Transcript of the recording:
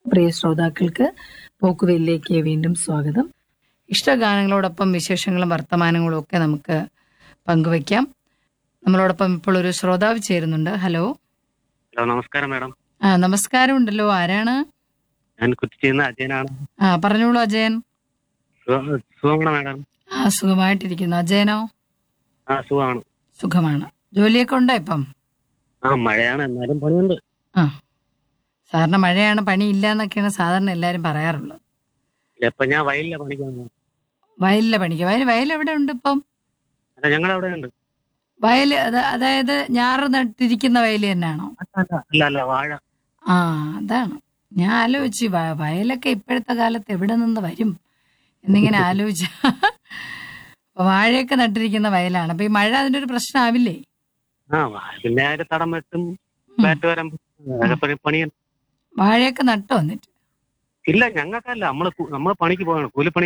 പ്രിയ ശ്രോതാക്കൾക്ക് പോക്കുവെല്ലിലേക്ക് വീണ്ടും സ്വാഗതം ഇഷ്ടഗാനങ്ങളോടൊപ്പം വിശേഷങ്ങളും വർത്തമാനങ്ങളും ഒക്കെ നമുക്ക് പങ്കുവയ്ക്കാം നമ്മളോടൊപ്പം ഇപ്പോൾ ഒരു ശ്രോതാവ് ചേരുന്നുണ്ട് ഹലോ ഹലോ നമസ്കാരം മാഡം ആ നമസ്കാരം ഉണ്ടല്ലോ ആരാണ് ഞാൻ കുറ്റിച്ചിരുന്ന അജയനാണ് ആ പറഞ്ഞോളൂ അജയൻ സുഖ- സുഖമാണോ മാഡം ആ സുഖമായിട്ടിരിക്കുന്നു അജയനോ ആ സുഖമാണ് സുഖമാണ് ജോലിയൊക്കെ ഉണ്ടോ ഇപ്പം ആ മഴയാണ് എന്നാലും പണിയുണ്ട് ആ സാറിന് മഴയാണ് പണിയില്ല എന്നൊക്കെയാണ് സാധാരണ എല്ലാവരും പറയാറുള്ളത് ഇപ്പൊ ഞാൻ വയലിലെ പണിക്കാൻ പോകും. വയലിലെ പണിക്ക് വയൽ വയൽ എവിടെ ഉണ്ട് ഇപ്പം അല്ല ഞങ്ങൾ അവിടെ ഉണ്ട് വയൽ അത് അതായത് ഞാറ് നട്ടിരിക്കുന്ന വയൽ തന്നെയാണോ അല്ല അല്ല വാഴ ആ അതാണ് ഞാൻ ആലോചിച്ചു വ- വയലൊക്കെ ഇപ്പോഴത്തെ കാലത്ത് എവിടെ നിന്ന് വരും എന്നിങ്ങനെ ആലോചിച്ച അപ്പൊ വാഴയൊക്കെ നട്ടിരിക്കുന്ന വയലാണ് അപ്പൊ ഈ മഴ അതിന്റെ ഒരു പ്രശ്നമാവില്ലേ ആ വാഴ പിന്നെ അതിന്റെ തടം വെട്ടും ബാറ്റ് വരം പണിയാണ് വാഴയൊക്കെ നട്ടോ എന്നിട്ട് ഇല്ല ഞങ്ങൾക്കല്ല നമ്മള് കു- നമ്മള് പണിക്ക് പോവാണ് കൂലിപ്പണി